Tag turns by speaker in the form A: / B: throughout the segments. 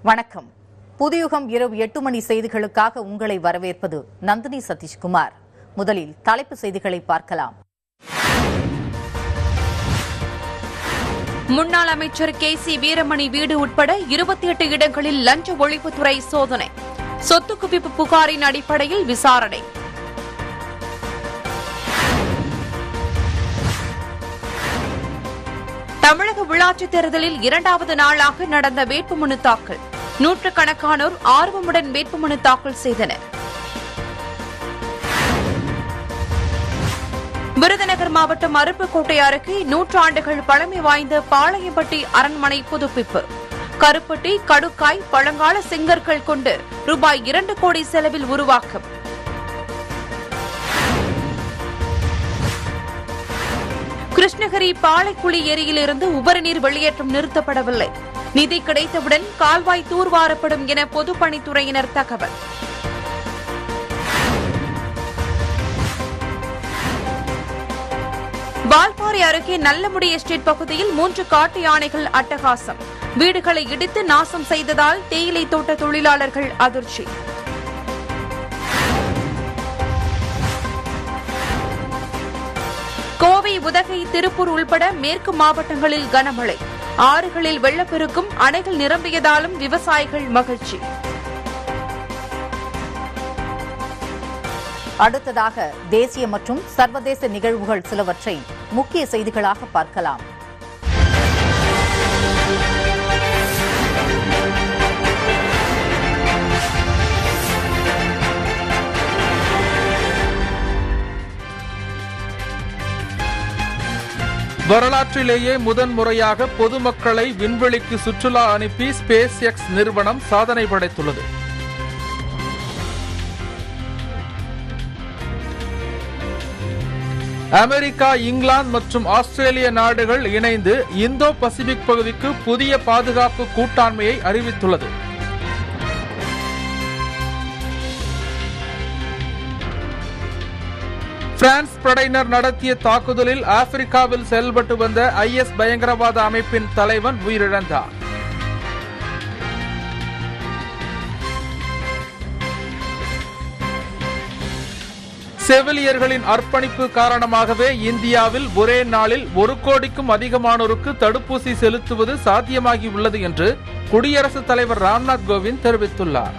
A: வணக்கம் புதியுகம் இரவு எட்டு மணி செய்திகளுக்காக உங்களை வரவேற்பது நந்தினி சதீஷ்குமார் முதலில் தலைப்பு செய்திகளை பார்க்கலாம்
B: முன்னாள் அமைச்சர் கே சி வீரமணி வீடு உட்பட இருபத்தி எட்டு இடங்களில் லஞ்ச ஒழிப்புத்துறை சோதனை சொத்து குவிப்பு புகாரின் அடிப்படையில் விசாரணை தமிழக உள்ளாட்சித் தேர்தலில் இரண்டாவது நாளாக நடந்த வேட்புமனு தாக்கல் நூற்றுக்கணக்கானோர் ஆர்வமுடன் வேட்புமனு தாக்கல் செய்தனர் விருதுநகர் மாவட்டம் அருப்புக்கோட்டை அருகே நூற்றாண்டுகள் பழமை வாய்ந்த பாளையம்பட்டி அரண்மனை புதுப்பிப்பு கருப்பட்டி கடுக்காய் பழங்கால செங்கற்கள் கொண்டு ரூபாய் இரண்டு கோடி செலவில் உருவாக்கம் கிருஷ்ணகிரி பாலைக்குழி ஏரியிலிருந்து உபரிநீர் வெளியேற்றம் நிறுத்தப்படவில்லை நிதி கிடைத்தவுடன் கால்வாய் தூர்வாரப்படும் என பொதுப்பணித்துறையினர் தகவல் வால்பாறை அருகே நல்லமுடி எஸ்டேட் பகுதியில் மூன்று காட்டு யானைகள் அட்டகாசம் வீடுகளை இடித்து நாசம் செய்ததால் தேயிலை தோட்ட தொழிலாளர்கள் அதிர்ச்சி கோவை உதகை திருப்பூர் உள்பட மேற்கு மாவட்டங்களில் கனமழை ஆறுகளில் வெள்ளப்பெருக்கும் அணைகள் நிரம்பியதாலும் விவசாயிகள் மகிழ்ச்சி
A: அடுத்ததாக தேசிய மற்றும் சர்வதேச நிகழ்வுகள் சிலவற்றை முக்கிய செய்திகளாக பார்க்கலாம்
C: வரலாற்றிலேயே முதன்முறையாக பொதுமக்களை விண்வெளிக்கு சுற்றுலா அனுப்பி ஸ்பேஸ் எக்ஸ் நிறுவனம் சாதனை படைத்துள்ளது அமெரிக்கா இங்கிலாந்து மற்றும் ஆஸ்திரேலிய நாடுகள் இணைந்து இந்தோ பசிபிக் பகுதிக்கு புதிய பாதுகாப்பு கூட்டாண்மையை அறிவித்துள்ளது பிரான்ஸ் படையினர் நடத்திய தாக்குதலில் ஆப்பிரிக்காவில் செயல்பட்டு வந்த ஐஎஸ் பயங்கரவாத அமைப்பின் தலைவன் உயிரிழந்தார் செவிலியர்களின் அர்ப்பணிப்பு காரணமாகவே இந்தியாவில் ஒரே நாளில் ஒரு கோடிக்கும் அதிகமானோருக்கு தடுப்பூசி செலுத்துவது சாத்தியமாகி உள்ளது என்று குடியரசுத் தலைவர் ராம்நாத் கோவிந்த் தெரிவித்துள்ளார்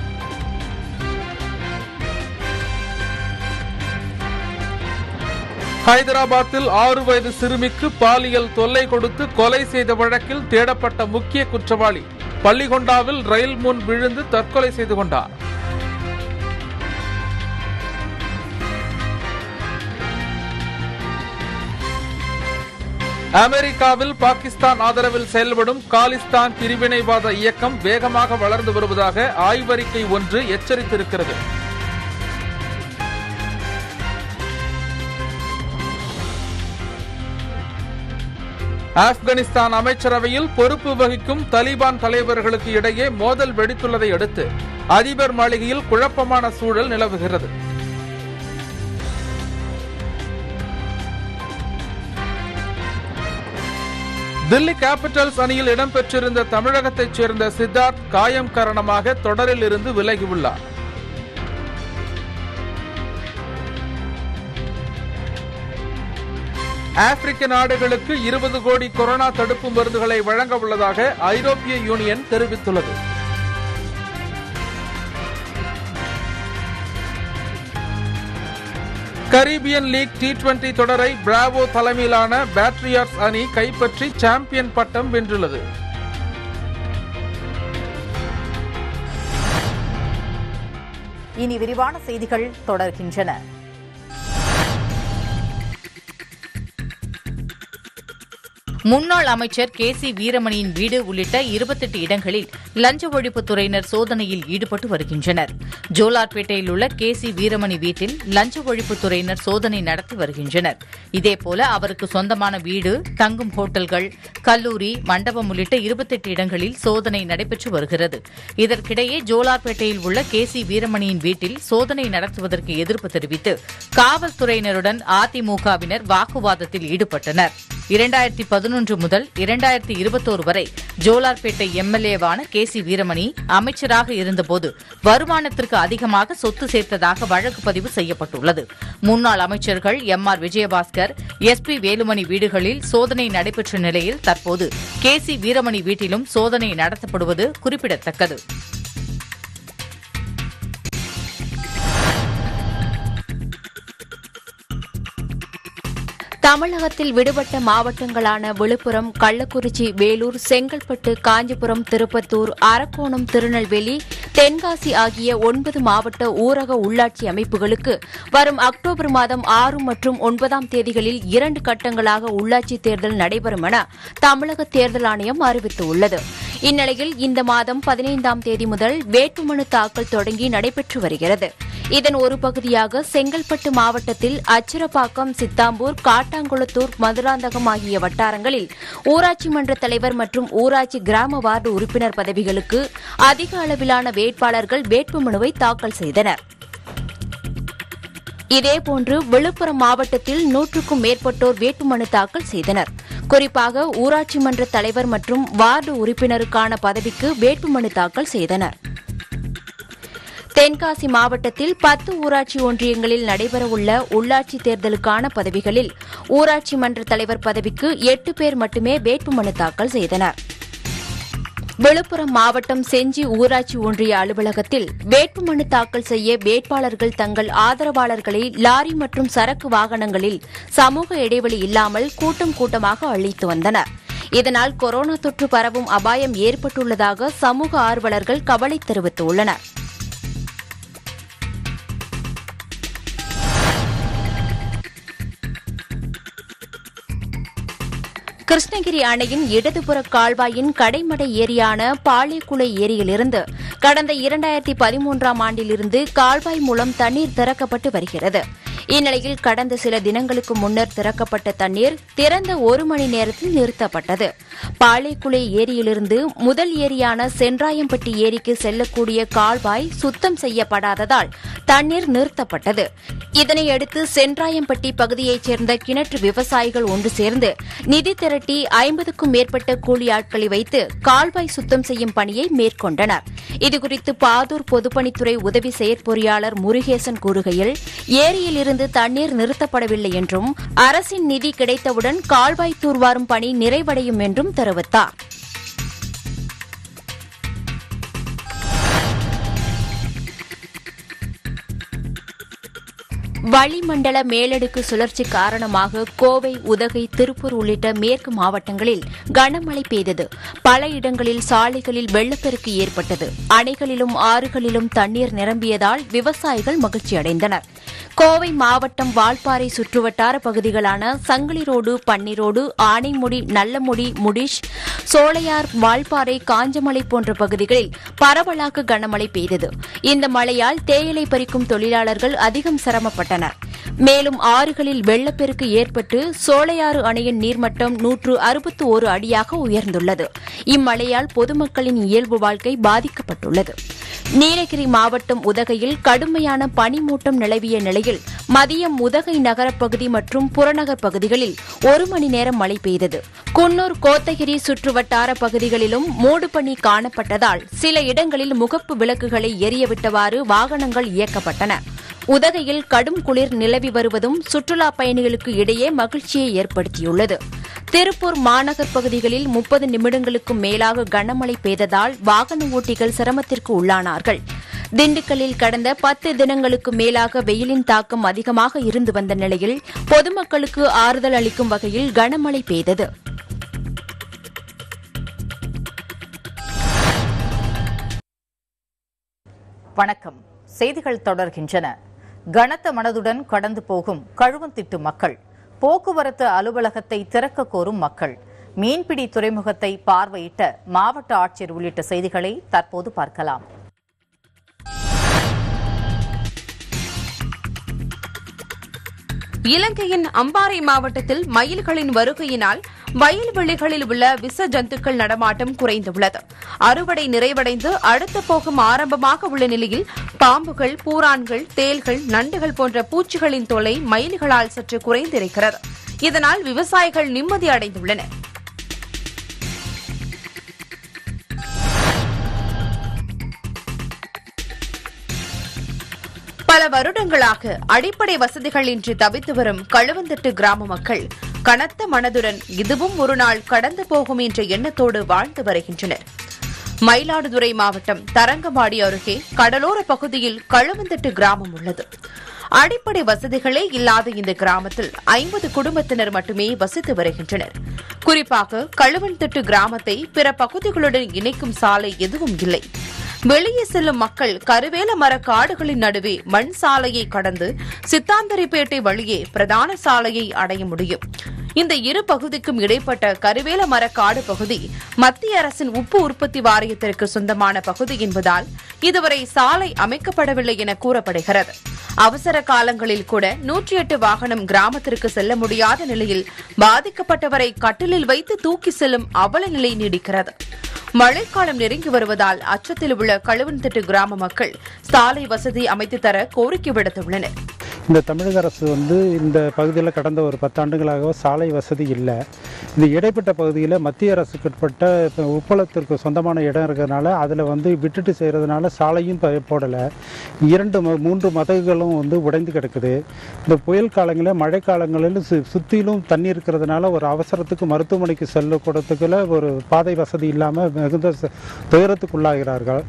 C: ஹைதராபாத்தில் ஆறு வயது சிறுமிக்கு பாலியல் தொல்லை கொடுத்து கொலை செய்த வழக்கில் தேடப்பட்ட முக்கிய குற்றவாளி பள்ளிகொண்டாவில் ரயில் முன் விழுந்து தற்கொலை செய்து கொண்டார் அமெரிக்காவில் பாகிஸ்தான் ஆதரவில் செயல்படும் காலிஸ்தான் பிரிவினைவாத இயக்கம் வேகமாக வளர்ந்து வருவதாக ஆய்வறிக்கை ஒன்று எச்சரித்திருக்கிறது ஆப்கானிஸ்தான் அமைச்சரவையில் பொறுப்பு வகிக்கும் தலிபான் தலைவர்களுக்கு இடையே மோதல் வெடித்துள்ளதை அடுத்து அதிபர் மாளிகையில் குழப்பமான சூழல் நிலவுகிறது தில்லி கேபிட்டல்ஸ் அணியில் இடம்பெற்றிருந்த தமிழகத்தைச் சேர்ந்த சித்தார்த் காயம் காரணமாக தொடரில் இருந்து விலகியுள்ளார் ஆப்பிரிக்க நாடுகளுக்கு இருபது கோடி கொரோனா தடுப்பு மருந்துகளை வழங்க உள்ளதாக ஐரோப்பிய யூனியன் தெரிவித்துள்ளது கரீபியன் லீக் டி டுவெண்டி தொடரை பிராவோ தலைமையிலான பேட்ரியார்ஸ் அணி கைப்பற்றி சாம்பியன் பட்டம் வென்றுள்ளது
A: இனி விரிவான செய்திகள் தொடர்கின்றன முன்னாள் அமைச்சர் கே சி வீரமணியின் வீடு உள்ளிட்ட இருபத்தெட்டு இடங்களில் லஞ்ச ஒழிப்புத்துறையினர் சோதனையில் ஈடுபட்டு வருகின்றனர் ஜோலார்பேட்டையில் உள்ள கே சி வீரமணி வீட்டில் லஞ்ச ஒழிப்புத்துறையினர் சோதனை நடத்தி வருகின்றனர் இதேபோல அவருக்கு சொந்தமான வீடு தங்கும் ஹோட்டல்கள் கல்லூரி மண்டபம் உள்ளிட்ட இருபத்தெட்டு இடங்களில் சோதனை நடைபெற்று வருகிறது இதற்கிடையே ஜோலார்பேட்டையில் உள்ள கே சி வீரமணியின் வீட்டில் சோதனை நடத்துவதற்கு எதிர்ப்பு தெரிவித்து காவல்துறையினருடன் அதிமுகவினர் வாக்குவாதத்தில் ஈடுபட்டனர் இரண்டாயிரத்தி பதினொன்று முதல் இரண்டாயிரத்தி இருபத்தோரு வரை ஜோலார்பேட்டை எம்எல்ஏவான கே சி வீரமணி அமைச்சராக இருந்தபோது வருமானத்திற்கு அதிகமாக சொத்து சேர்த்ததாக வழக்கு பதிவு செய்யப்பட்டுள்ளது முன்னாள் அமைச்சர்கள் M R Vijayabaskar S P Velumani வீடுகளில் சோதனை நடைபெற்ற நிலையில் தற்போது கே சி வீரமணி வீட்டிலும் சோதனை நடத்தப்படுவது குறிப்பிடத்தக்கது
D: தமிழகத்தில் விடுபட்ட மாவட்டங்களான விழுப்புரம் கள்ளக்குறிச்சி வேலூர் செங்கல்பட்டு காஞ்சிபுரம் திருப்பத்தூர் அரக்கோணம் திருநெல்வேலி தென்காசி ஆகிய ஒன்பது மாவட்ட ஊரக உள்ளாட்சி அமைப்புகளுக்கு வரும் அக்டோபர் மாதம் ஆறு மற்றும் ஒன்பதாம் தேதிகளில் இரண்டு கட்டங்களாக உள்ளாட்சி தேர்தல் நடைபெறும் என தமிழக தேர்தல் ஆணையம் அறிவித்துள்ளது இந்நிலையில் இந்த மாதம் பதினைந்தாம் தேதி முதல் வேட்புமனு தாக்கல் தொடங்கி நடைபெற்று வருகிறது இதன் ஒரு பகுதியாக செங்கல்பட்டு மாவட்டத்தில் அச்சிரப்பாக்கம் சித்தாம்பூர் காட்டாங்குளத்தூர் மதுராந்தகம் ஆகிய வட்டாரங்களில் ஊராட்சி மன்ற தலைவர் மற்றும் ஊராட்சி கிராம வார்டு உறுப்பினர் பதவிகளுக்கு அதிக அளவிலான வேட்பாளர்கள் வேட்புமனுவை தாக்கல் செய்தனர் இதேபோன்று விழுப்புரம் மாவட்டத்தில் நூற்றுக்கும் மேற்பட்டோர் வேட்புமனு தாக்கல் செய்தனர் குறிப்பாக ஊராட்சி மன்ற தலைவர் மற்றும் வார்டு உறுப்பினருக்கான பதவிக்கு வேட்புமனு தாக்கல் செய்தனர் தென்காசி மாவட்டத்தில் பத்து ஊராட்சி ஒன்றியங்களில் நடைபெறவுள்ள உள்ளாட்சி தேர்தலுக்கான பதவிகளில் ஊராட்சி மன்ற தலைவர் பதவிக்கு எட்டு பேர் மட்டுமே வேட்புமனு தாக்கல் செய்தனர் விழுப்புரம் மாவட்டம் செஞ்சி ஊராட்சி ஒன்றிய அலுவலகத்தில் வேட்புமனு தாக்கல் செய்ய வேட்பாளர்கள் தங்கள் ஆதரவாளர்களை லாரி மற்றும் சரக்கு வாகனங்களில் சமூக இடைவெளி இல்லாமல் கூட்டம் கூட்டமாக அழைத்து வந்தனர் இதனால் கொரோனா தொற்று பரவும் அபாயம் ஏற்பட்டுள்ளதாக சமூக ஆர்வலர்கள் கவலை தெரிவித்துள்ளனர் கிருஷ்ணகிரி அணையின் இடதுபுற கால்வாயின் கடைமடை ஏரியான பாளையக்குளை ஏரியிலிருந்து கடந்த இரண்டாயிரத்தி பதிமூன்றாம் ஆண்டிலிருந்து கால்வாய் மூலம் தண்ணீர் திறக்கப்பட்டு வருகிறது இந்நிலையில் கடந்த சில தினங்களுக்கு முன்னர் திறக்கப்பட்ட தண்ணீர் திறந்த ஒரு மணி நேரத்தில் நிறுத்தப்பட்டது பாளையக்குளை ஏரியிலிருந்து முதல் ஏரியான சென்றாயம்பட்டி ஏரிக்கு செல்லக்கூடிய கால்வாய் சுத்தம் செய்யப்படாததால் தண்ணீர் நிறுத்தப்பட்டது இதனையடுத்து சென்றாயம்பட்டி பகுதியைச் சேர்ந்த கிணற்று விவசாயிகள் ஒன்று சேர்ந்து நிதி திரட்டி ஐம்பதுக்கும் மேற்பட்ட கூலி ஆட்களை வைத்து கால்வாய் சுத்தம் செய்யும் பணியை மேற்கொண்டனர் இதுகுறித்து பாதூர் பொதுப்பணித்துறை உதவி செயற்பொறியாளர் முருகேசன் கூறுகையில் ஏரியிலிருந்து தண்ணீர் நிறுத்தப்படவில்லை என்றும் அரசின் நிதி கிடைத்தவுடன் கால்வாய் தூர்வாரும் பணி நிறைவடையும் என்றும் தெரிவித்தார் வளிமண்டல மேலடுக்கு சுழற்சி காரணமாக கோவை உதகை திருப்பூர் உள்ளிட்ட மேற்கு மாவட்டங்களில் கனமழை பெய்தது பல இடங்களில் சாலைகளில் வெள்ளப்பெருக்கு ஏற்பட்டது அணைகளிலும் ஆறுகளிலும் தண்ணீர் நிரம்பியதால் விவசாயிகள் மகிழ்ச்சியடைந்தனர் கோவை மாவட்டம் வால்பாறை சுற்றுவட்டார பகுதிகளான சங்கிலி ரோடு பன்னிரோடு ஆனைமுடி நல்லமுடி முடிஷ் சோலையார் வால்பாறை காஞ்சமலை போன்ற பகுதிகளில் பரவலாக கனமழை பெய்தது இந்த மழையால் தேயிலை பறிக்கும் தொழிலாளர்கள் அதிகம் சிரமப்பட்டனர் மேலும் ஆறுகளில் வெள்ளப்பெருக்கு ஏற்பட்டு சோலையாறு அணையின் நீர்மட்டம் நூற்று அறுபத்து ஒரு அடியாக உயர்ந்துள்ளது இம்மழையால் பொதுமக்களின் இயல்பு வாழ்க்கை பாதிக்கப்பட்டுள்ளது நீலகிரி மாவட்டம் உதகையில் கடுமையான பனிமூட்டம் நிலவிய நிலையில் மதியம் உதகை நகரப்பகுதி மற்றும் புறநகர் பகுதிகளில் ஒரு மணி நேரம் மழை பெய்தது குன்னூர் கோத்தகிரி சுற்றுவட்டார பகுதிகளிலும் மூடுபனி காணப்பட்டதால் சில இடங்களில் முகப்பு விளக்குகளை எரியவிட்டவாறு வாகனங்கள் இயக்கப்பட்டன உதகையில் கடும் குளிர் நிலவி வருவதும் சுற்றுலா பயணிகளுக்கு இடையே மகிழ்ச்சியை ஏற்படுத்தியுள்ளது திருப்பூர் மாநகர் பகுதிகளில் முப்பது நிமிடங்களுக்கும் மேலாக கனமழை பெய்ததால் வாகன ஓட்டிகள் சிரமத்திற்கு உள்ளானார்கள் திண்டுக்கல்லில் கடந்த பத்து தினங்களுக்கு மேலாக வெயிலின் தாக்கம் அதிகமாக இருந்து வந்த நிலையில் பொதுமக்களுக்கு ஆறுதல் அளிக்கும் வகையில் கனமழை பெய்தது
A: வணக்கம் செய்திகள் தொடர்கின்றன கனத்த மனதுடன் கடந்து போகும் கழுவந்திட்டு மக்கள் போக்குவரத்து அலுவலகத்தை திறக்க கோரும் மக்கள் மீன்பிடி துறைமுகத்தை பார்வையிட்ட மாவட்ட ஆட்சியர் உள்ளிட்ட செய்திகளை தற்போது பார்க்கலாம்
B: இலங்கையின் அம்பாறை மாவட்டத்தில் மயில்களின் வருகையினால் வயல்வெளிகளில் உள்ள விச ஜந்துக்கள் நடமாட்டம் குறைந்துள்ளது அறுவடை நிறைவடைந்து அடுத்த போகம் ஆரம்பமாக உள்ள நிலையில் பாம்புகள் பூரான்கள் தேள்கள் நண்டுகள் போன்ற பூச்சிகளின் தொல்லை மயில்களால் சற்று குறைந்திருக்கிறது இதனால் விவசாயிகள் நிம்மதி அடைந்துள்ளனர் பல வருடங்களாக அடிப்படை வசதிகள் இன்றி தவித்து வரும் கழுவந்திட்டு கிராம மக்கள் கனத்த மனதுடன் இதுவும் ஒரு நாள் கடந்து போகும் என்ற எண்ணத்தோடு வாழ்ந்து வருகின்றனர் மயிலாடுதுறை மாவட்டம் தரங்கம்பாடி அருகே கடலோர பகுதியில் கழுவந்திட்டு கிராமம் உள்ளது அடிப்படை வசதிகளே இல்லாத இந்த கிராமத்தில் ஐம்பது குடும்பத்தினர் மட்டுமே வசித்து வருகின்றனர் குறிப்பாக கழுவன்திட்டு கிராமத்தை பிற பகுதிகளுடன் இணைக்கும் சாலை எதுவும் இல்லை வெளியே செல்லும் மக்கள் கருவேல மர காடுகளின் நடுவே மண் சாலையை கடந்து சித்தாந்தரிப்பேட்டை வழியே பிரதான சாலையை அடைய முடியும் இந்த இரு பகுதிக்கும் இடைப்பட்ட கருவேல மர காடு பகுதி மத்திய அரசின் உப்பு உற்பத்தி வாரியத்திற்கு சொந்தமான பகுதி என்பதால் இதுவரை சாலை அமைக்கப்படவில்லை என கூறப்படுகிறது அவசர காலங்களில் கூட நூற்றி எட்டு வாகனம் கிராமத்திற்கு செல்ல முடியாத நிலையில் பாதிக்கப்பட்டவரை கட்டிலில் வைத்து தூக்கி செல்லும் அவல நிலை நீடிக்கிறது மழைக்காலம் நெருங்கி வருவதால் அச்சத்தில் உள்ள கழுவன்திட்டு கிராம மக்கள் சாலை வசதி அமைத்து தர கோரிக்கை விடுத்துள்ளனர்
E: இந்த தமிழக அரசு வந்து இந்த பகுதியில் கடந்த ஒரு பத்தாண்டுகளாக சாலை வசதி இல்லை இந்த இடைப்பட்ட பகுதியில் மத்திய அரசுக்குட்பட்ட இப்போ உப்பளத்திற்கு சொந்தமான இடம் இருக்கிறதுனால அதில் வந்து விட்டுட்டு செய்கிறதுனால சாலையும் ப- போடலை இரண்டு ம- மூன்று மதகுகளும் வந்து உடைந்து கிடக்குது இந்த புயல் காலங்களில் மழை காலங்களில் சு சுற்றிலும் தண்ணி இருக்கிறதுனால ஒரு அவசரத்துக்கு மருத்துவமனைக்கு செல்லக்கூடத்துக்குள்ள ஒரு பாதை வசதி இல்லாமல் மிகுந்த ச- துயரத்துக்குள்ளாகிறார்கள்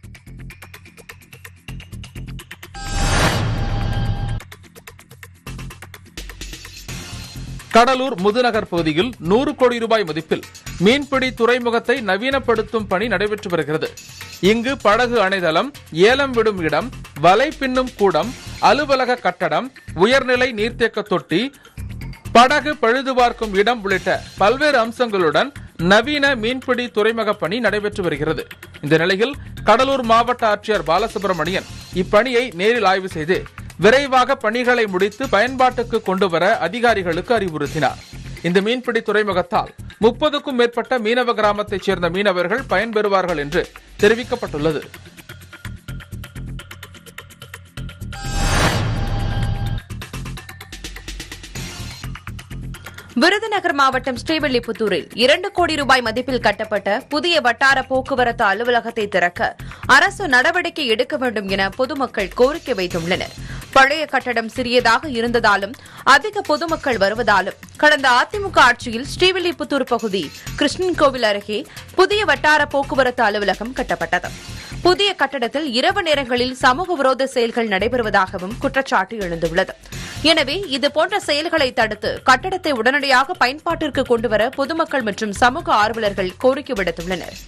C: கடலூர் முதுநகர் பகுதியில் நூறு கோடி ரூபாய் மதிப்பில் மீன்பிடி துறைமுகத்தை நவீனப்படுத்தும் பணி நடைபெற்று வருகிறது இங்கு படகு அணைதளம் ஏலம் விடும் இடம் வலை பின்னும் கூடம் அலுவலக கட்டடம் உயர்நிலை நீர்த்தேக்க தொட்டி படகு பழுது பார்க்கும் இடம் உள்ளிட்ட பல்வேறு அம்சங்களுடன் நவீன மீன்பிடி துறைமுக பணி நடைபெற்று வருகிறது இந்த நிலையில் கடலூர் மாவட்ட ஆட்சியர் பாலசுப்ரமணியன் இப்பணியை நேரில் ஆய்வு செய்து விரைவாக பணிகளை முடித்து பயன்பாட்டுக்கு கொண்டு வர அதிகாரிகளுக்கு அறிவுறுத்தினார் இந்த மீன்பிடி துறைமுகத்தால் முப்பதுக்கும் மேற்பட்ட மீனவ கிராமத்தைச் சேர்ந்த மீனவர்கள் பயன்பெறுவார்கள் என்று தெரிவிக்கப்பட்டுள்ளது
B: விருதுநகர் மாவட்டம் ஸ்ரீவில்லிபுத்தூரில் இரண்டு கோடி ரூபாய் மதிப்பில் கட்டப்பட்ட புதிய வட்டார போக்குவரத்து அலுவலகத்தை திறக்க அரசு நடவடிக்கை எடுக்க வேண்டும் என பொதுமக்கள் கோரிக்கை வைத்துள்ளனர் பழைய கட்டடம் சிறியதாக இருந்ததாலும் அதிக பொதுமக்கள் வருவதாலும் கடந்த அதிமுக ஆட்சியில் ஸ்ரீவில்லிபுத்தூர் பகுதி கிருஷ்ணன் கோவில் அருகே புதிய வட்டார போக்குவரத்து அலுவலகம் கட்டப்பட்டது புதிய கட்டடத்தில் இரவு நேரங்களில் சமூக விரோத செயல்கள் நடைபெறுவதாகவும் குற்றச்சாட்டு எழுந்துள்ளது எனவே இதுபோன்ற செயல்களை தடுத்து கட்டடத்தை உடனடியாக பயன்பாட்டிற்கு கொண்டுவர பொதுமக்கள் மற்றும் சமூக ஆர்வலர்கள் கோரிக்கை விடுத்துள்ளனர்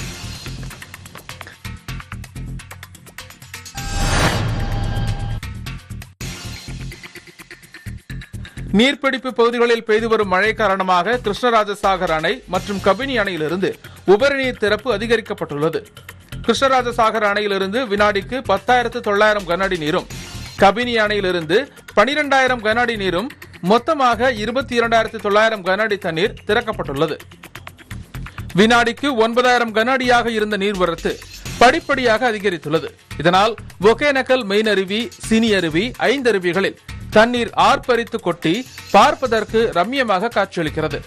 C: நீர்பிடிப்பு பகுதிகளில் பெய்து வரும் மழை காரணமாக கிருஷ்ணராஜசாகர் அணை மற்றும் கபினி அணையிலிருந்து உபரிநீர் திறப்பு அதிகரிக்கப்பட்டுள்ளது கிருஷ்ணராஜசாகர் அணையிலிருந்து வினாடிக்கு பத்தாயிரத்து தொள்ளாயிரம் கன அடி நீரும் கபினி அணையிலிருந்து பனிரெண்டாயிரம் கன அடி நீரும் மொத்தமாக இருபத்தி இரண்டாயிரத்து தொள்ளாயிரம் கன அடி தண்ணீர் திறக்கப்பட்டுள்ளது வினாடிக்கு ஒன்பதாயிரம் கன அடியாக இருந்த நீர்வரத்து படிப்படியாக அதிகரித்துள்ளது இதனால் ஒகேனக்கல் மெயின் அருவி சினி அருவி ஐந்து அருவிகளில் தண்ணீர் ஆர்ப்பரித்து கொட்டி பார்ப்பதற்கு ரம்யமாக காட்சியளிக்கிறது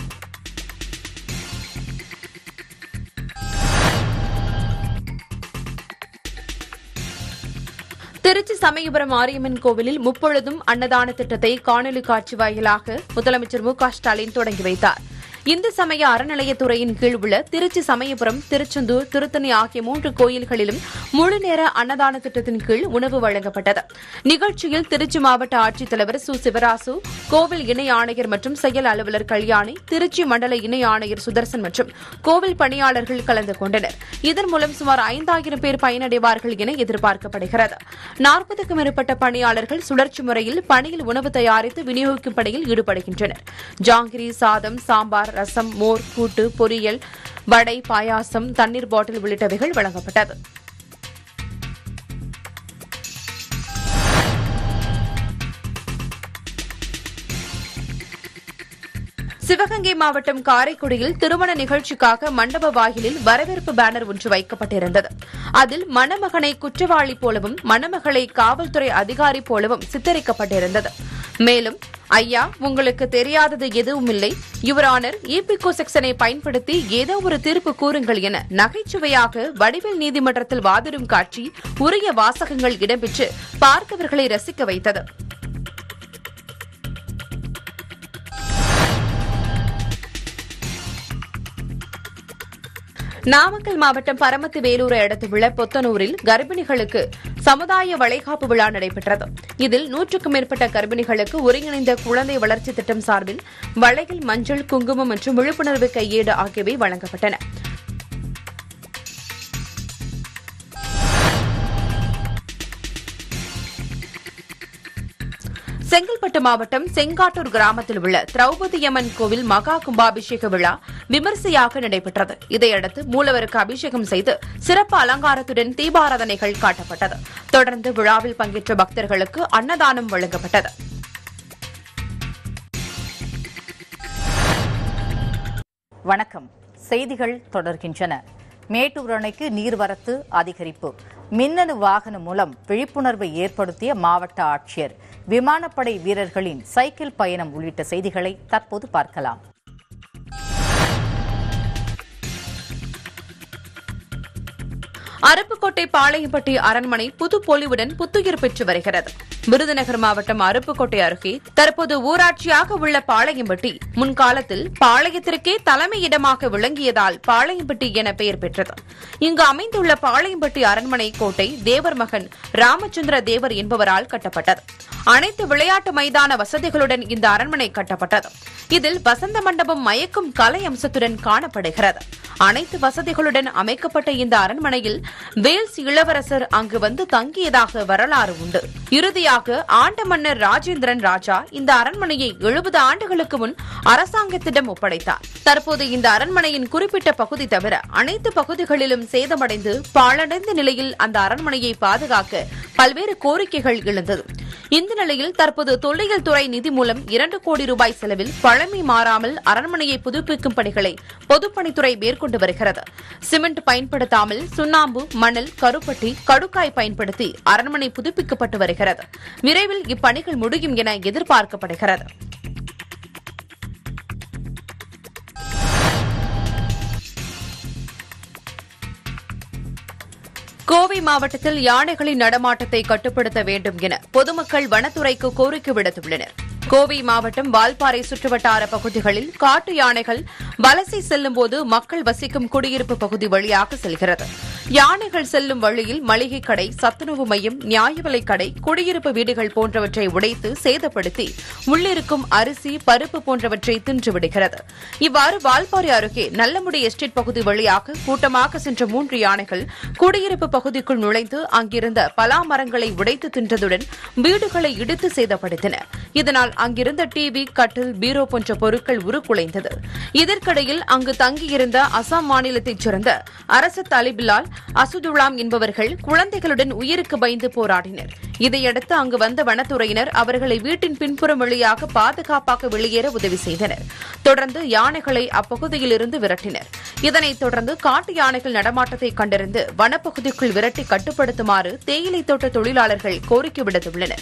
B: திருச்சி சமயபுரம் மாரியம்மன் கோவிலில் முப்பொழுதும் அன்னதான திட்டத்தை காணொலி காட்சி வாயிலாக முதலமைச்சர் மு க ஸ்டாலின் தொடங்கி வைத்தார் இந்து சமய அறநிலையத்துறையின் கீழ் உள்ள திருச்சி சமயபுரம் திருச்செந்தூர் திருத்தணி ஆகிய மூன்று கோயில்களிலும் முழு நேர அன்னதான திட்டத்தின் கீழ் உணவு வழங்கப்பட்டது நிகழ்ச்சியில் திருச்சி மாவட்ட ஆட்சித்தலைவர் சு சிவராசு கோவில் இணை ஆணையர் மற்றும் செயல் அலுவலர் கல்யாணி திருச்சி மண்டல இணை ஆணையர் சுதர்சன் மற்றும் கோவில் பணியாளர்கள் கலந்து கொண்டனர் இதன் மூலம் சுமார் ஐந்தாயிரம் பேர் பயனடைவார்கள் என எதிர்பார்க்கப்படுகிறது நாற்பதுக்கும் மேற்பட்ட பணியாளர்கள் சுழற்சி முறையில் பணியில் உணவு தயாரித்து விநியோகிக்கும் பணியில் ஈடுபடுகின்றனர் ஜாங்கிரி சாதம் சாம்பார் ரசம் மோர் கூட்டு பொரியல் வடை பாயாசம் தண்ணீர் பாட்டில் உள்ளிட்டவைகள் வழங்கப்பட்டது சிவகங்கை மாவட்டம் காரைக்குடியில் திருமண நிகழ்ச்சிக்காக மண்டப வாயிலில் வரவேற்பு பேனர் ஒன்று வைக்கப்பட்டிருந்தது அதில் மணமகனை குற்றவாளி போலவும் மணமகளை காவல்துறை அதிகாரி போலவும் சித்தரிக்கப்பட்டிருந்தது மேலும் ஐயா உங்களுக்கு தெரியாதது எதுவும் இல்லை யுவரானர் ஈபிகோ செக்ஷனை பயன்படுத்தி ஏதோ ஒரு தீர்ப்பு கூறுங்கள் என நகைச்சுவையாக வடிவேல் நீதிமன்றத்தில் வாதிடும் காட்சி உரிய வாசகங்கள் இடம்பெற்று பார்த்தவர்களை ரசிக்க வைத்தது நாமக்கல் மாவட்டம் பரமத்தி வேலூரை அடுத்துள்ள பொத்தனூரில் கர்ப்பிணிகளுக்கு சமுதாய வளைகாப்பு விழா நடைபெற்றது இதில் நூற்றுக்கும் மேற்பட்ட கர்ப்பிணிகளுக்கு ஒருங்கிணைந்த குழந்தை வளர்ச்சி திட்டம் சார்பில் வளையல் மஞ்சள் குங்குமம் மற்றும் விழிப்புணர்வு கையேடு ஆகியவை வழங்கப்பட்டன செங்கல்பட்டு மாவட்டம் செங்காட்டூர் கிராமத்தில் உள்ள திரௌபதியம்மன் கோவில் மகா கும்பாபிஷேக விழா விமரிசையாக நடைபெற்றது இதையடுத்து மூலவருக்கு அபிஷேகம் செய்து சிறப்பு அலங்காரத்துடன் தீபாராதனைகள் காட்டப்பட்டது தொடர்ந்து விழாவில் பங்கேற்ற பக்தர்களுக்கு அன்னதானம் வழங்கப்பட்டது
A: வணக்கம் செய்திகள் தொடர்கின்றன மேட்டூர் அணைக்கு நீர்வரத்து அதிகரிப்பு மின்னணு வாகனம் மூலம் விழிப்புணர்வை ஏற்படுத்திய மாவட்ட ஆட்சியர் விமானப்படை வீரர்களின் சைக்கிள் பயணம் உள்ளிட்ட செய்திகளை தற்போது பார்க்கலாம்
B: அருப்புக்கோட்டை பாளையம்பட்டி அரண்மனை புது பொலிவுடன் புத்துயிர் பெற்று வருகிறது விருதுநகர் மாவட்டம் அருப்புக்கோட்டை அருகே தற்போது ஊராட்சியாக உள்ள பாளையம்பட்டி முன்காலத்தில் பாளையத்திற்கே தலைமையிடமாக விளங்கியதால் பாளையம்பட்டி என பெயர் பெற்றது இங்கு அமைந்துள்ள பாளையம்பட்டி அரண்மனை கோட்டை தேவர் மகன் ராமச்சந்திர தேவர் என்பவரால் கட்டப்பட்டது அனைத்து விளையாட்டு மைதான வசதிகளுடன் இந்த அரண்மனை கட்டப்பட்டது இதில் வசந்த மண்டபம் மயக்கும் கலை அம்சத்துடன் காணப்படுகிறது அனைத்து வசதிகளுடன் அமைக்கப்பட்ட இந்த அரண்மனையில் வேல்ஸ் இளவரசர் அங்கு வந்து தங்கியதாக வரலாறு உண்டு இறுதியாக ஆண்ட மன்னர் ராஜேந்திரன் ராஜா இந்த அரண்மனையை எழுபது ஆண்டுகளுக்கு முன் அரசாங்கத்திடம் ஒப்படைத்தார் தற்போது இந்த அரண்மனையின் குறிப்பிட்ட பகுதி தவிர அனைத்து பகுதிகளிலும் சேதமடைந்து பாழடைந்த நிலையில் அந்த அரண்மனையை பாதுகாக்க பல்வேறு கோரிக்கைகள் எழுந்தது இந்த நிலையில் தற்போது தொல்லியல் துறை நிதி மூலம் இரண்டு கோடி ரூபாய் செலவில் பழமை மாறாமல் அரண்மனையை புதுப்பிக்கும் பணிகளை பொதுப்பணித்துறை மேற்கொண்டு வருகிறது சிமெண்ட் பயன்படுத்தாமல் சுண்ணாம்பு மணல் கருப்பட்டி கடுக்காய் பயன்படுத்தி அரண்மனை புதுப்பிக்கப்பட்டு வருகிறது விரைவில் இப்பணிகள் முடியும் என எதிர்பார்க்கப்படுகிறது கோவை மாவட்டத்தில் யானைகளின் நடமாட்டத்தை கட்டுப்படுத்த வேண்டும் என பொதுமக்கள் வனத்துறைக்கு கோரிக்கை விடுத்துள்ளனர் கோவை மாவட்டம் வால்பாறை சுற்றுவட்டார பகுதிகளில் காட்டு யானைகள் வலசை செல்லும்போது மக்கள் வசிக்கும் குடியிருப்பு பகுதி வழியாக செல்கிறது யானைகள் செல்லும் வழியில் மளிகை கடை சத்துணவு மையம் நியாய விலைக் கடை குடியிருப்பு வீடுகள் போன்றவற்றை உடைத்து சேதப்படுத்தி உள்ளிருக்கும் அரிசி பருப்பு போன்றவற்றை தின்று விடுகிறது இவ்வாறு வால்பாறை அருகே நல்லமுடி எஸ்டேட் பகுதி வழியாக கூட்டமாக சென்ற மூன்று யானைகள் குடியிருப்பு பகுதிக்குள் நுழைந்து அங்கிருந்த பலா மரங்களை உடைத்து தின்றதுடன் வீடுகளை இடித்து சேதப்படுத்தின இதனால் அங்கிருந்த டிவி கட்டில் பீரோ போன்ற பொருட்கள் உருக்குலைந்தது இதற்கிடையில் அங்கு தங்கியிருந்த அசாம் மாநிலத்தைச் சேர்ந்த அரசு தலிபிலால் அசுதுலாம் என்பவர்கள் குழந்தைகளுடன் உயிருக்கு பயந்து போராடினர் இதையடுத்து அங்கு வந்த வனத்துறையினர் அவர்களை வீட்டின் பின்புறம் வழியாக பாதுகாப்பாக வெளியேற உதவி செய்தனர் தொடர்ந்து யானைகளை அப்பகுதியிலிருந்து விரட்டினர் இதனைத் தொடர்ந்து காட்டு யானைகள் நடமாட்டத்தை கண்டறிந்து வனப்பகுதிக்குள் விரட்டி கட்டுப்படுத்துமாறு தேயிலை தோட்ட தொழிலாளர்கள் கோரிக்கை விடுத்துள்ளனர்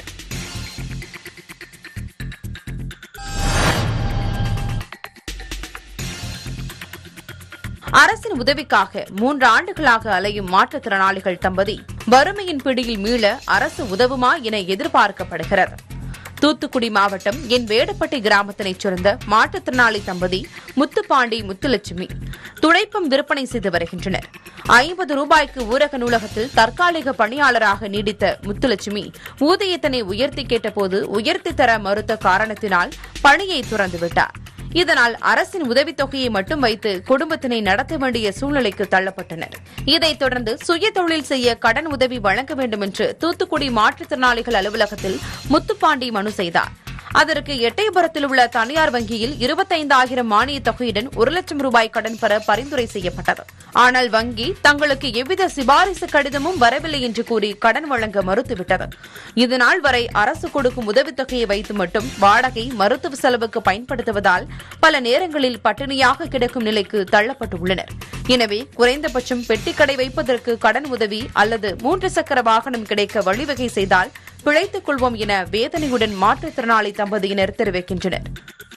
B: அரசின் உதவிக்காக மூன்று ஆண்டுகளாக அலையும் மாற்றுத்திறனாளிகள் தம்பதி வறுமையின் பிடியில் மீள அரசு உதவுமா என எதிர்பார்க்கப்படுகிறது தூத்துக்குடி மாவட்டம் என் வேடப்பட்டி கிராமத்தினைச் சேர்ந்த மாற்றுத்திறனாளி தம்பதி முத்துப்பாண்டி முத்துலட்சுமி துடைப்பம் விற்பனை செய்து வருகின்றனர் ஐம்பது ரூபாய்க்கு ஊரக நூலகத்தில் தற்காலிக பணியாளராக நீடித்த முத்துலட்சுமி ஊதியத்தினை உயர்த்தி கேட்டபோது உயர்த்தி தர மறுத்த காரணத்தினால் பணியை துறந்துவிட்டார் இதனால் அரசின் உதவித்தொகையை மட்டும் வைத்து குடும்பத்தினை நடத்த வேண்டிய சூழ்நிலைக்கு தள்ளப்பட்டனர் இதைத் தொடர்ந்து சுய தொழில் செய்ய கடன் உதவி வழங்க வேண்டும் என்று தூத்துக்குடி மாற்றுத்திறனாளிகள் அலுவலகத்தில் முத்துப்பாண்டி மனு செய்தார் அதற்கு எட்டயபுரத்தில் உள்ள தனியார் வங்கியில் இருபத்தைந்தாயிரம் மானியத் தொகையுடன் ஒரு லட்சம் ரூபாய் கடன் பெற பரிந்துரை செய்யப்பட்டது ஆனால் வங்கி தங்களுக்கு எவ்வித சிபாரிசு கடிதமும் வரவில்லை என்று கூறி கடன் வழங்க மறுத்துவிட்டது இதுநாள் வரை அரசு கொடுக்கும் உதவித்தொகையை வைத்து மட்டும் வாடகை மருத்துவ செலவுக்கு பயன்படுத்துவதால் பல நேரங்களில் பட்டினியாக கிடக்கும் நிலைக்கு தள்ளப்பட்டுள்ளனர் எனவே குறைந்தபட்சம் பெட்டிக்கடை வைப்பதற்கு கடன் உதவி அல்லது மூன்று சக்கர வாகனம் கிடைக்க வழிவகை செய்தால் பிழைத்துக் கொள்வோம் என வேதனையுடன் மாற்றுத்திறனாளி தம்பதியினர் தெரிவிக்கின்றனர்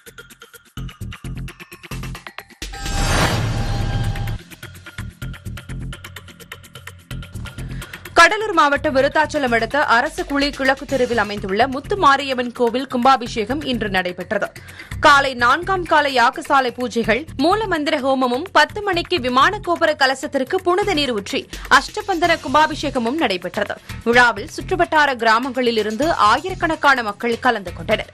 B: கடலூர் மாவட்டம் விருத்தாச்சலம் அடுத்த அரசு குழி கிழக்கு தெருவில் அமைந்துள்ள முத்து மாரியம்மன் கோவில் கும்பாபிஷேகம் இன்று நடைபெற்றது காலை நான்காம் கால யாகசாலை பூஜைகள் மூலமந்திர ஹோமமும் பத்து மணிக்கு விமான கோபுர கலசத்திற்கு புனித நீர் ஊற்றி அஷ்டபந்தன கும்பாபிஷேகமும் நடைபெற்றது விழாவில் சுற்றுவட்டார கிராமங்களில் இருந்து ஆயிரக்கணக்கான மக்கள் கலந்து கொண்டனர்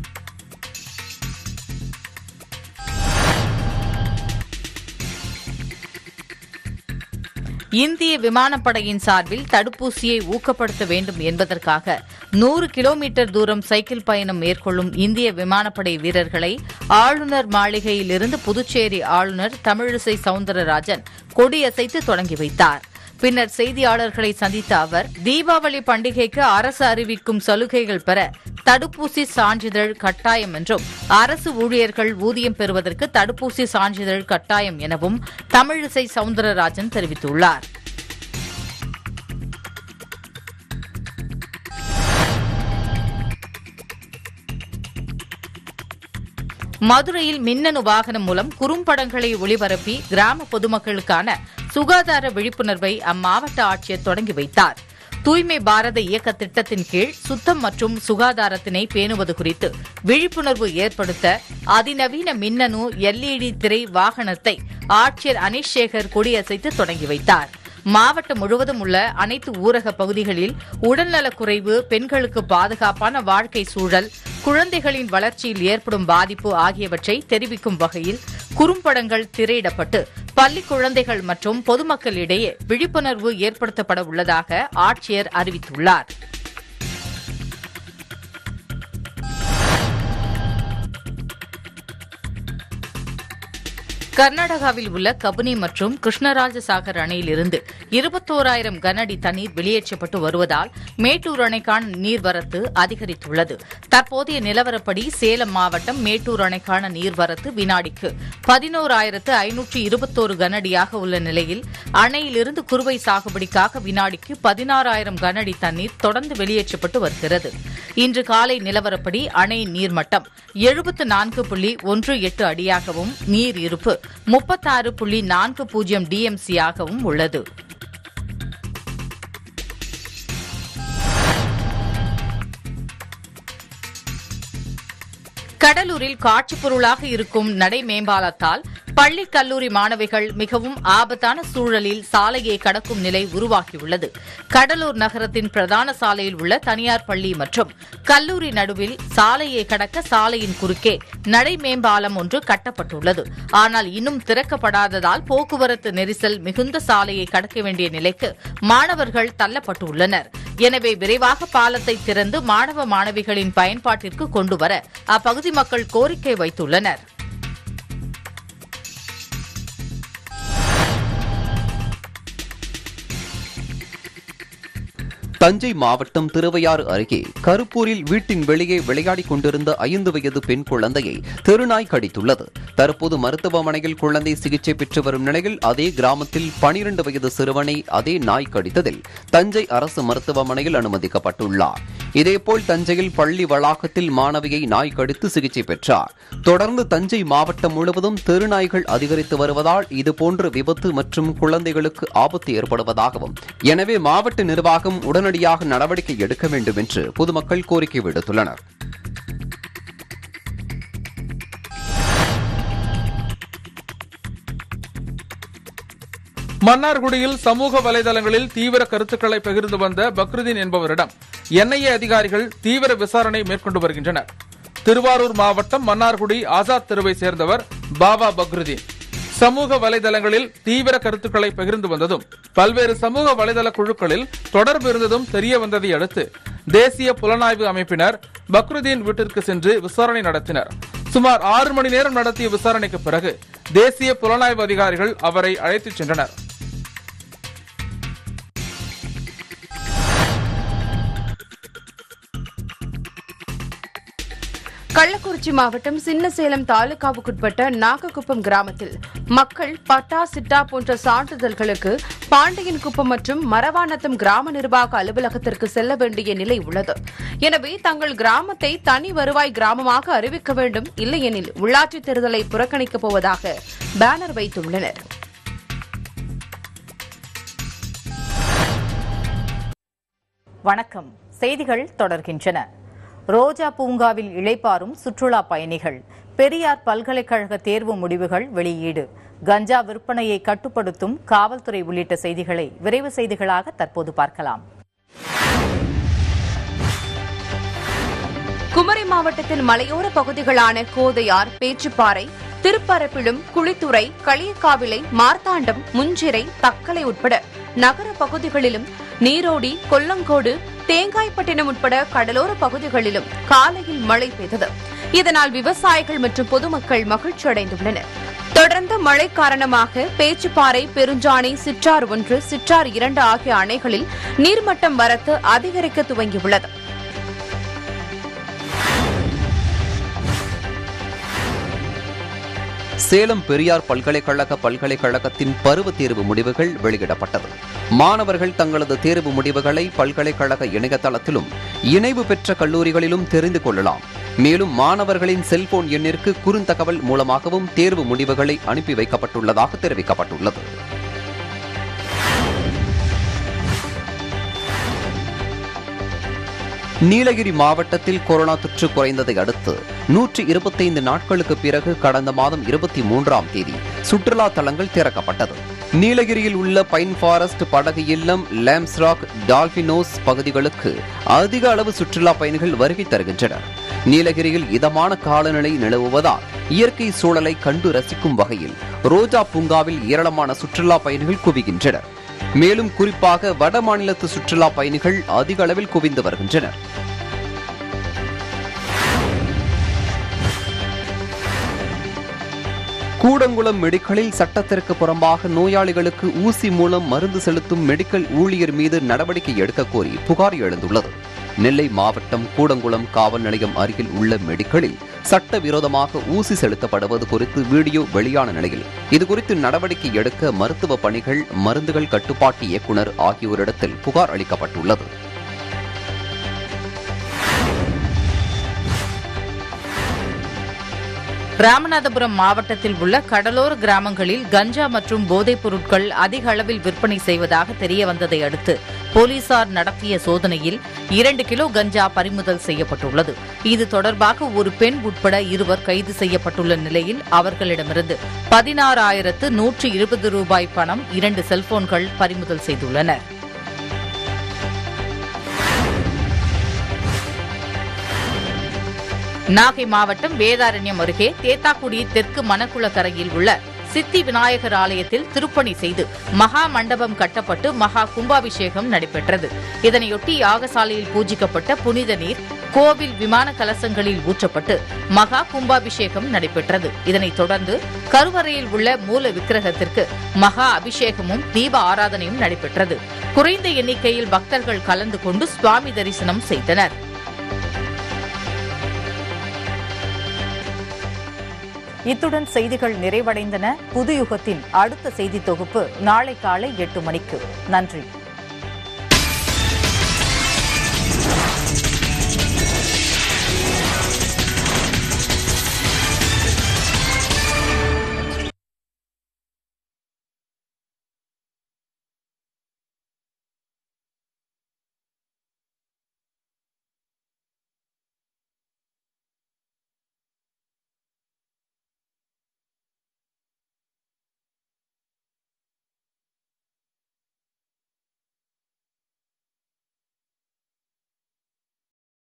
A: இந்திய விமானப்படையின் சார்பில் தடுப்பூசியை ஊக்கப்படுத்த வேண்டும் என்பதற்காக நூறு கிலோமீட்டர் தூரம் சைக்கிள் பயணம் மேற்கொள்ளும் இந்திய விமானப்படை வீரர்களை ஆளுநர் மாளிகையிலிருந்து புதுச்சேரி ஆளுநர் தமிழிசை சவுந்தரராஜன் கொடியசைத்து தொடங்கி வைத்தார் பின்னர் செய்தியாளர்களை சந்தித்த அவர் தீபாவளி பண்டிகைக்கு அரசு அறிவிக்கும் சலுகைகள் பெற தடுப்பூசி சான்றிதழ் கட்டாயம் என்றும் அரசு ஊழியர்கள் ஊதியம் பெறுவதற்கு தடுப்பூசி சான்றிதழ் கட்டாயம் எனவும் தமிழிசை சவுந்தரராஜன் தெரிவித்துள்ளார் மதுரையில் மின்னணு வாகனம் மூலம் குறும்படங்களை ஒளிபரப்பி கிராம பொதுமக்களுக்கான சுகாதார விழிப்புணர்வை அம்மாவட்ட ஆட்சியர் தொடங்கி வைத்தார் தூய்மை பாரத இயக்க திட்டத்தின் கீழ் சுத்தம் மற்றும் சுகாதாரத்தினை பேணுவது குறித்து விழிப்புணர்வு ஏற்படுத்த அதிநவீன மின்னணு எல்இடி திரை வாகனத்தை ஆட்சியர் அனீஷ் சேகர் கொடியசைத்து தொடங்கி வைத்தார் மாவட்டம் முழுவதும் உள்ள அனைத்து ஊரக பகுதிகளில் உடல்நலக்குறைவு பெண்களுக்கு பாதுகாப்பான வாழ்க்கை சூழல் குழந்தைகளின் வளர்ச்சியில் ஏற்படும் பாதிப்பு ஆகியவற்றை தெரிவிக்கும் வகையில் குறும்படங்கள் திரையிடப்பட்டு பள்ளி குழந்தைகள் மற்றும் பொதுமக்களிடையே விழிப்புணர்வு ஏற்படுத்தப்பட உள்ளதாக ஆட்சியர் அறிவித்துள்ளார் கர்நாடகாவில் உள்ள கபினி மற்றும் கிருஷ்ணராஜசாகர் அணையிலிருந்து இருபத்தோராயிரம் கனஅடி தண்ணீர் வெளியேற்றப்பட்டு வருவதால் மேட்டூர் அணைக்கான நீர்வரத்து அதிகரித்துள்ளது தற்போதைய நிலவரப்படி சேலம் மாவட்டம் மேட்டூர் அணைக்கான நீர்வரத்து வினாடிக்கு பதினோராயிரத்து ஐநூற்று இருபத்தோரு கனஅடியாக உள்ள நிலையில் அணையிலிருந்து குறுவை சாகுபடிக்காக வினாடிக்கு பதினாறாயிரம் கனஅடி தண்ணீர் தொடர்ந்து வெளியேற்றப்பட்டு வருகிறது இன்று காலை நிலவரப்படி அணையின் நீர்மட்டம் எழுபத்து நான்கு புள்ளி ஒன்று எட்டு அடியாகவும் நீர் இருப்பு முப்பத்தாறு புள்ளி நான்கு பூஜ்ஜியம் டிஎம்சியாகவும் உள்ளது கடலூரில் காட்சிப் பொருளாக இருக்கும் நடை மேம்பாலத்தால் பள்ளி கல்லூரி மாணவிகள் மிகவும் ஆபத்தான சூழலில் சாலையை கடக்கும் நிலை உருவாகியுள்ளது கடலூர் நகரத்தின் பிரதான சாலையில் உள்ள தனியார் பள்ளி மற்றும் கல்லூரி நடுவில் சாலையை கடக்க சாலையின் குறுக்கே நடை மேம்பாலம் ஒன்று கட்டப்பட்டுள்ளது ஆனால் இன்னும் திறக்கப்படாததால் போக்குவரத்து நெரிசல் மிகுந்த சாலையை கடக்க வேண்டிய நிலைக்கு மாணவர்கள் தள்ளப்பட்டுள்ளனர் எனவே விரைவாக பாலத்தை திறந்து மாணவ மாணவிகளின் பயன்பாட்டிற்கு கொண்டுவர அப்பகுதி மக்கள் கோரிக்கை வைத்துள்ளனர்
F: தஞ்சை மாவட்டம் திருவையாறு அருகே கருப்பூரில் வீட்டின் வெளியே விளையாடிக் கொண்டிருந்த ஐந்து வயது பெண் குழந்தையை தெருநாய் கடித்துள்ளது தற்போது மருத்துவமனையில் குழந்தை சிகிச்சை பெற்று வரும் நிலையில் அதே கிராமத்தில் பனிரெண்டு வயது சிறுவனை அதே நாய் கடித்ததில் தஞ்சை அரசு மருத்துவமனையில் அனுமதிக்கப்பட்டுள்ளார் இதேபோல் தஞ்சையில் பள்ளி வளாகத்தில் மாணவியை நாய் கடித்து சிகிச்சை பெற்றார் தொடர்ந்து தஞ்சை மாவட்டம் முழுவதும் தெருநாய்கள் அதிகரித்து வருவதால் இதுபோன்ற விபத்து மற்றும் குழந்தைகளுக்கு ஆபத்து ஏற்படுவதாகவும் எனவே மாவட்ட நிர்வாகம் உடனடியாக நடவடிக்கை எடுக்க வேண்டும் என்று பொதுமக்கள் கோரிக்கை விடுத்துள்ளனர்
C: மன்னார்குடியில் சமூக வலைதளங்களில் தீவிர கருத்துக்களை பகிர்ந்து வந்த பக்ருதீன் என்பவரிடம் என்ஐஏ அதிகாரிகள் தீவிர விசாரணை மேற்கொண்டு வருகின்றனர் திருவாரூர் மாவட்டம் மன்னார்குடி ஆசாத் தெருவை சேர்ந்தவர் பாபா பக்ருதீன் சமூக வலைதளங்களில் தீவிர கருத்துக்களை பகிர்ந்து வந்ததும் பல்வேறு சமூக வலைதள குழுக்களில் தொடர்பு இருந்ததும் தெரிய வந்ததை அடுத்து தேசிய புலனாய்வு அமைப்பினர் பக்ருதீன் வீட்டிற்கு சென்று விசாரணை நடத்தினர் சுமார் ஆறு மணி நேரம் நடத்திய விசாரணைக்கு பிறகு தேசிய புலனாய்வு அதிகாரிகள் அவரை அழைத்துச் சென்றனர்
B: கள்ளக்குறிச்சி மாவட்டம் சின்னசேலம் தாலுகாவுக்குட்பட்ட நாகக்குப்பம் கிராமத்தில் மக்கள் பட்டா சிட்டா போன்ற சான்றிதழ்களுக்கு பாண்டியன்குப்பம் மற்றும் மரவானத்தம் கிராம நிர்வாக அலுவலகத்திற்கு செல்ல வேண்டிய நிலை உள்ளது எனவே தங்கள் கிராமத்தை தனி வருவாய் கிராமமாக அறிவிக்க வேண்டும் இல்லையெனில் உள்ளாட்சித் தேர்தலை புறக்கணிக்கப் போவதாக பேனர் வைத்துள்ளனர்
A: வணக்கம் செய்திகள் தொடர்கின்றன ரோஜா பூங்காவில் இளைப்பாறும் சுற்றுலா பயணிகள் பெரியார் பல்கலைக்கழக தேர்வு முடிவுகள் வெளியீடு கஞ்சா விற்பனையை கட்டுப்படுத்தும் காவல்துறை உள்ளிட்ட செய்திகளை விரைவு செய்திகளாக தற்போது பார்க்கலாம்
B: குமரி மாவட்டத்தில் மலையோர பகுதிகளான கோதையார் பேச்சுப்பாறை திருப்பரப்பிலும் குளித்துறை களியக்காவிளை மார்த்தாண்டம் முஞ்சிறை தக்கலை உட்பட நகர பகுதிகளிலும் நீரோடி கொல்லங்கோடு தேங்காய்பட்டினம் உட்பட கடலோர பகுதிகளிலும் காலையில் மழை பெய்தது இதனால் விவசாயிகள் மற்றும் பொதுமக்கள் மகிழ்ச்சி அடைந்துள்ளனர் தொடர்ந்த மழை காரணமாக பேச்சுப்பாறை பெருஞ்சாணி சிற்றார் ஒன்று சிற்றார் இரண்டு ஆகிய அணைகளில் நீர்மட்டம் வரத்து அதிகரிக்க துவங்கியுள்ளது
F: சேலம் பெரியார் பல்கலைக்கழக பல்கலைக்கழகத்தின் பருவ தேர்வு முடிவுகள் வெளியிடப்பட்டது மாணவர்கள் தங்களது தேர்வு முடிவுகளை பல்கலைக்கழக இணையதளத்திலும் இணைவு பெற்ற கல்லூரிகளிலும் தெரிந்து கொள்ளலாம் மேலும் மாணவர்களின் செல்போன் எண்ணிற்கு குறுந்தகவல் மூலமாகவும் தேர்வு முடிவுகளை அனுப்பி வைக்கப்பட்டுள்ளதாக தெரிவிக்கப்பட்டுள்ளது நீலகிரி மாவட்டத்தில் கொரோனா தொற்று குறைந்ததை அடுத்து நூற்றி இருபத்தைந்து நாட்களுக்கு பிறகு கடந்த மாதம் இருபத்தி மூன்றாம் தேதி சுற்றுலா தலங்கள் திறக்கப்பட்டது நீலகிரியில் உள்ள பைன் ஃபாரஸ்ட் படகு இல்லம் லேம்ஸ்ராக் டால்பினோஸ் பகுதிகளுக்கு அதிக அளவு சுற்றுலா பயணிகள் வருகை தருகின்றனர் நீலகிரியில் இதமான காலநிலை நிலவுவதால் இயற்கை சூழலை கண்டு ரசிக்கும் வகையில் ரோஜா பூங்காவில் ஏராளமான சுற்றுலா பயணிகள் குவிகின்றனர் மேலும் குறிப்பாக வட மாநிலத்து சுற்றுலா பயணிகள் அதிக அளவில் குவிந்து வருகின்றனர் கூடங்குளம் மெடிக்கலில் சட்டத்திற்கு புறம்பாக நோயாளிகளுக்கு ஊசி மூலம் மருந்து செலுத்தும் மெடிக்கல் ஊழியர் மீது நடவடிக்கை எடுக்க கோரி புகார் எழுந்துள்ளது நெல்லை மாவட்டம் கூடங்குளம் காவல் நிலையம் அருகில் உள்ள மெடிக்கலில் சட்டவிரோதமாக ஊசி செலுத்தப்படுவது குறித்து வீடியோ வெளியான நிலையில் இதுகுறித்து நடவடிக்கை எடுக்க மருத்துவ பணிகள் மருந்துகள் கட்டுப்பாட்டு இயக்குநர் ஆகியோரிடத்தில் புகார் அளிக்கப்பட்டுள்ளது
A: ராமநாதபுரம் மாவட்டத்தில் உள்ள கடலோர கிராமங்களில் கஞ்சா மற்றும் போதைப் பொருட்கள் அதிக அளவில் விற்பனை செய்வதாக தெரிய வந்ததை அடுத்து போலீசார் நடத்திய சோதனையில் இரண்டு கிலோ கஞ்சா பறிமுதல் செய்யப்பட்டுள்ளது இது தொடர்பாக ஒரு பெண் உட்பட இருவர் கைது செய்யப்பட்டுள்ள நிலையில் அவர்களிடமிருந்து பதினாறாயிரத்து நூற்று இருபது ரூபாய் பணம் இரண்டு செல்போன்கள் பறிமுதல் செய்துள்ளனர் நாகை மாவட்டம் வேதாரண்யம் அருகே தேத்தாக்குடி தெற்கு மணக்குளக்கரையில் உள்ள சித்தி விநாயகர் ஆலயத்தில் திருப்பணி செய்து மகா மண்டபம் கட்டப்பட்டு மகா கும்பாபிஷேகம் நடைபெற்றது இதனையொட்டி யாகசாலையில் பூஜிக்கப்பட்ட புனித நீர் கோவில் விமான கலசங்களில் ஊற்றப்பட்டு மகா கும்பாபிஷேகம் நடைபெற்றது இதனைத் தொடர்ந்து கருவறையில் உள்ள மூல விக்கிரகத்திற்கு மகா அபிஷேகமும் தீப ஆராதனையும் நடைபெற்றது குறைந்த எண்ணிக்கையில் பக்தர்கள் கலந்து கொண்டு சுவாமி தரிசனம் செய்தனர் இத்துடன் செய்திகள் நிறைவடைந்தன புது யுகத்தின் அடுத்த செய்தி தொகுப்பு நாளை காலை எட்டு மணிக்கு நன்றி